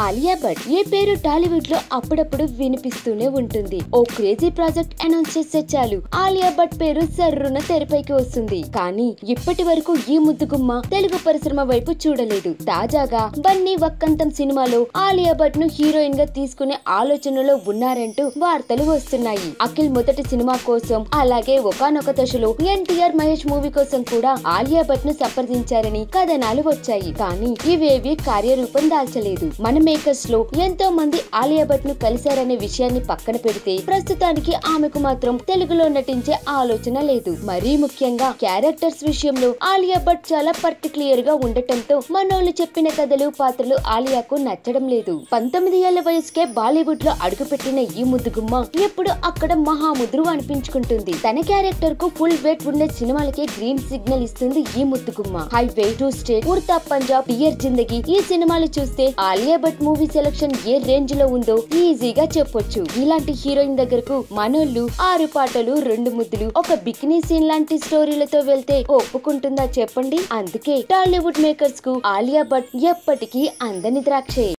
ఆలియా భట్ ఈ పేరు టాలీవుడ్ లో అప్పుడప్పుడు వినిపిస్తూనే ఉంటుంది ఓ క్రేజీ ప్రాజెక్ట్ అనౌన్స్ చేస్తే చాలు ఆలియా భట్ పేరు సర్రున తెరపైకి వస్తుంది కానీ ఇప్పటి వరకు ఈ ముద్దుగుమ్మ తెలుగు పరిశ్రమ వైపు చూడలేదు తాజాగా బన్నీ వక్కంతం సినిమాలో ఆలియా భట్ ను హీరోయిన్ గా తీసుకునే ఆలోచనలో ఉన్నారంటూ వార్తలు వస్తున్నాయి అఖిల్ మొదటి సినిమా కోసం అలాగే ఒకానొక దశలో ఎన్టీఆర్ మహేష్ మూవీ కోసం కూడా ఆలియా భట్ ను సంప్రదించారని కథనాలు వచ్చాయి కానీ ఇవేవి కార్యరూపం దాల్చలేదు మన మేకర్స్ లో ఎంతో మంది ఆలియా భట్ ను కలిశారనే విషయాన్ని పక్కన పెడితే ప్రస్తుతానికి ఆమెకు మాత్రం తెలుగులో నటించే ఆలోచన లేదు మరీ ముఖ్యంగా క్యారెక్టర్స్ విషయంలో ఆలియా భట్ చాలా పర్టికులర్ గా ఉండటంతో మనోళ్ళు చెప్పిన కథలు పాత్రలు ఆలియాకు నచ్చడం లేదు పంతొమ్మిది ఏళ్ల వయసుకే బాలీవుడ్ లో అడుగుపెట్టిన ఈ ముద్దుగుమ్మ ఎప్పుడు అక్కడ మహాముద్రు అనిపించుకుంటుంది తన క్యారెక్టర్ కు ఫుల్ వెయిట్ ఉండే సినిమాలకే గ్రీన్ సిగ్నల్ ఇస్తుంది ఈ ముద్దుగుమ్మ Highway two state Udta Punjab dear Zindagi ఈ సినిమాలు చూస్తే ఆలియా భట్ మూవీ సెలక్షన్ ఏ రేంజ్ లో ఉందో ఈజీగా చెప్పొచ్చు ఇలాంటి హీరోయిన్ దగ్గరకు మనోళ్ళు ఆరు పాటలు రెండు ముద్దులు ఒక బికినీ సీన్ లాంటి స్టోరీలతో వెళ్తే ఒప్పుకుంటుందా చెప్పండి అందుకే టాలీవుడ్ మేకర్స్ కు ఆలియా భట్ ఎప్పటికీ అందని ద్రాక్షే